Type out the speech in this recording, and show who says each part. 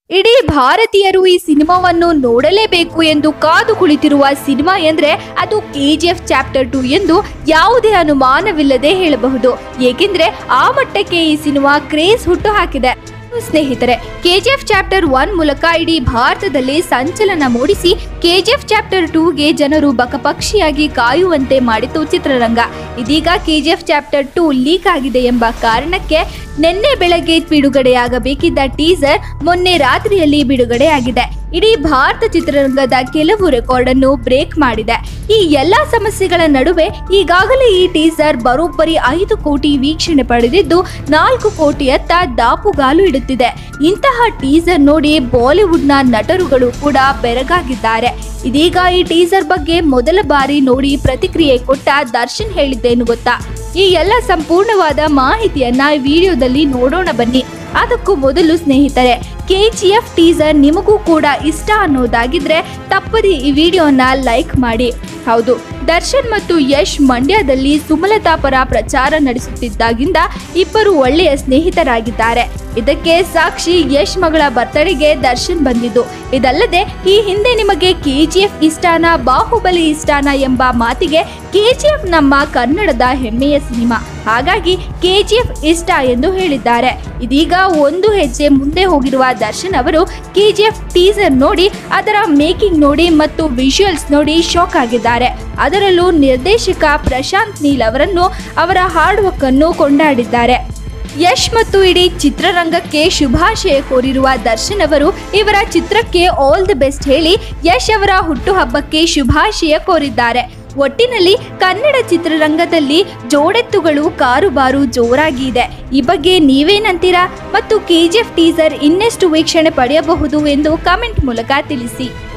Speaker 1: ಇಡೀ ಭಾರತೀಯರು ಈ ಸಿನಿಮಾವನ್ನು ನೋಡಲೇಬೇಕು ಎಂದು ಕಾದು ಕುಳಿತಿರುವ ಸಿನಿಮಾ ಎಂದ್ರೆ ಅದು ಕೆಜಿಎಫ್ ಚಾಪ್ಟರ್ ಟು ಎಂದು ಯಾವುದೇ ಅನುಮಾನವಿಲ್ಲದೆ ಹೇಳಬಹುದು ಏಕೆಂದ್ರೆ ಆ ಮಟ್ಟಕ್ಕೆ ಈ ಸಿನಿಮಾ ಕ್ರೇಜ್ ಹುಟ್ಟು ಹಾಕಿದೆ ಸ್ನೇಹಿತರೆ ಕೆಜಿಎಫ್ ಚಾಪ್ಟರ್ ಒನ್ ಮೂಲಕ ಇಡೀ ಭಾರತದಲ್ಲಿ ಸಂಚಲನ ಮೂಡಿಸಿ ಕೆಜಿಎಫ್ ಚಾಪ್ಟರ್ ಟೂಗೆ ಜನರು ಬಕಪಕ್ಷಿಯಾಗಿ ಕಾಯುವಂತೆ ಮಾಡಿತು ಚಿತ್ರರಂಗ ಇದೀಗ ಕೆಜಿಎಫ್ ಚಾಪ್ಟರ್ ಟೂ ಲೀಕ್ ಆಗಿದೆ ಎಂಬ ಕಾರಣಕ್ಕೆ ನಿನ್ನೆ ಬೆಳಗ್ಗೆ ಬಿಡುಗಡೆಯಾಗಬೇಕಿದ್ದ ಟೀಸರ್ ಮೊನ್ನೆ ರಾತ್ರಿಯಲ್ಲಿ ಬಿಡುಗಡೆಯಾಗಿದೆ ಇಡೀ ಭಾರತ ಚಿತ್ರರಂಗದ ಕೆಲವು ರೆಕಾರ್ಡ್ ಅನ್ನು ಬ್ರೇಕ್ ಮಾಡಿದೆ ಈ ಎಲ್ಲಾ ಸಮಸ್ಯೆಗಳ ನಡುವೆ ಈಗಾಗಲೇ ಈ ಟೀಸರ್ ಬರೋಬ್ಬರಿ ಐದು ಕೋಟಿ ವೀಕ್ಷಣೆ ಪಡೆದಿದ್ದು ನಾಲ್ಕು ಕೋಟಿಯತ್ತ ದಾಪುಗಾಲು ಇಡುತ್ತಿದೆ ಇಂತಹ ಟೀಸರ್ ನೋಡಿ ಬಾಲಿವುಡ್ನ ನಟರುಗಳು ಕೂಡ ಬೆರಗಾಗಿದ್ದಾರೆ ಇದೀಗ ಈ ಟೀಸರ್ ಬಗ್ಗೆ ಮೊದಲ ಬಾರಿ ನೋಡಿ ಪ್ರತಿಕ್ರಿಯೆ ಕೊಟ್ಟ ದರ್ಶನ್ ಹೇಳಿದ್ದೇನು ಗೊತ್ತಾ ಈ ಎಲ್ಲ ಸಂಪೂರ್ಣವಾದ ಮಾಹಿತಿಯನ್ನ ಈ ವಿಡಿಯೋದಲ್ಲಿ ನೋಡೋಣ ಬನ್ನಿ ಅದಕ್ಕೂ ಮೊದಲು ಸ್ನೇಹಿತರೆ ಕೆ ಜಿ ಎಫ್ ಟೀಸರ್ ನಿಮಗೂ ಕೂಡ ಇಷ್ಟ ಅನ್ನೋದಾಗಿದ್ರೆ ತಪ್ಪದೆ ಈ ವಿಡಿಯೋನ ಲೈಕ್ ಮಾಡಿ ಹೌದು ದರ್ಶನ್ ಮತ್ತು ಯಶ್ ಮಂಡ್ಯದಲ್ಲಿ ಸುಮಲತಾ ಪರ ಪ್ರಚಾರ ನಡೆಸುತ್ತಿದ್ದಾಗಿಂದ ಇಬ್ಬರು ಒಳ್ಳೆಯ ಸ್ನೇಹಿತರಾಗಿದ್ದಾರೆ ಇದಕ್ಕೆ ಸಾಕ್ಷಿ ಯಶ್ ಮಗಳ ಬರ್ತಡೆಗೆ ದರ್ಶನ್ ಬಂದಿದ್ದು ಇದಲ್ಲದೆ ಈ ಹಿಂದೆ ನಿಮಗೆ ಕೆಜಿಎಫ್ ಇಷ್ಟಾನ ಬಾಹುಬಲಿ ಇಷ್ಟಾನ ಎಂಬ ಮಾತಿಗೆ ಕೆಜಿಎಫ್ ನಮ್ಮ ಕನ್ನಡದ ಹೆಮ್ಮೆಯ ಸಿನಿಮಾ ಹಾಗಾಗಿ ಕೆಜಿಎಫ್ ಇಷ್ಟ ಎಂದು ಹೇಳಿದ್ದಾರೆ ಇದೀಗ ಒಂದು ಹೆಜ್ಜೆ ಮುಂದೆ ಹೋಗಿರುವ ದರ್ಶನ್ ಅವರು ಕೆಜಿಎಫ್ ಟೀಸರ್ ನೋಡಿ ಅದರ ಮೇಕಿಂಗ್ ನೋಡಿ ಮತ್ತು ವಿಜುವಲ್ಸ್ ನೋಡಿ ಶಾಕ್ ಆಗಿದ್ದಾರೆ ಅದರಲ್ಲೂ ನಿರ್ದೇಶಕ ಪ್ರಶಾಂತ್ ನೀಲ್ ಅವರನ್ನು ಅವರ ಹಾರ್ಡ್ ವರ್ಕ್ ಅನ್ನು ಕೊಂಡಾಡಿದ್ದಾರೆ ಯಶ್ ಮತ್ತು ಇಡೀ ಚಿತ್ರರಂಗಕ್ಕೆ ಶುಭಾಶಯ ಕೋರಿರುವ ದರ್ಶನ್ ಅವರು ಇವರ ಚಿತ್ರಕ್ಕೆ ಆಲ್ ದಿ ಬೆಸ್ಟ್ ಹೇಳಿ ಯಶ್ ಅವರ ಹುಟ್ಟುಹಬ್ಬಕ್ಕೆ ಶುಭಾಶಯ ಕೋರಿದ್ದಾರೆ ಒಟ್ಟಿನಲ್ಲಿ ಕನ್ನಡ ಚಿತ್ರರಂಗದಲ್ಲಿ ಜೋಡೆತ್ತುಗಳು ಕಾರುಬಾರು ಜೋರಾಗಿ ಇದೆ ಈ ಬಗ್ಗೆ ನೀವೇನಂತೀರಾ ಮತ್ತು ಕೆಜಿಎಫ್ ಟೀಸರ್ ಇನ್ನೆಷ್ಟು ವೀಕ್ಷಣೆ ಪಡೆಯಬಹುದು ಎಂದು ಕಮೆಂಟ್ ಮೂಲಕ ತಿಳಿಸಿ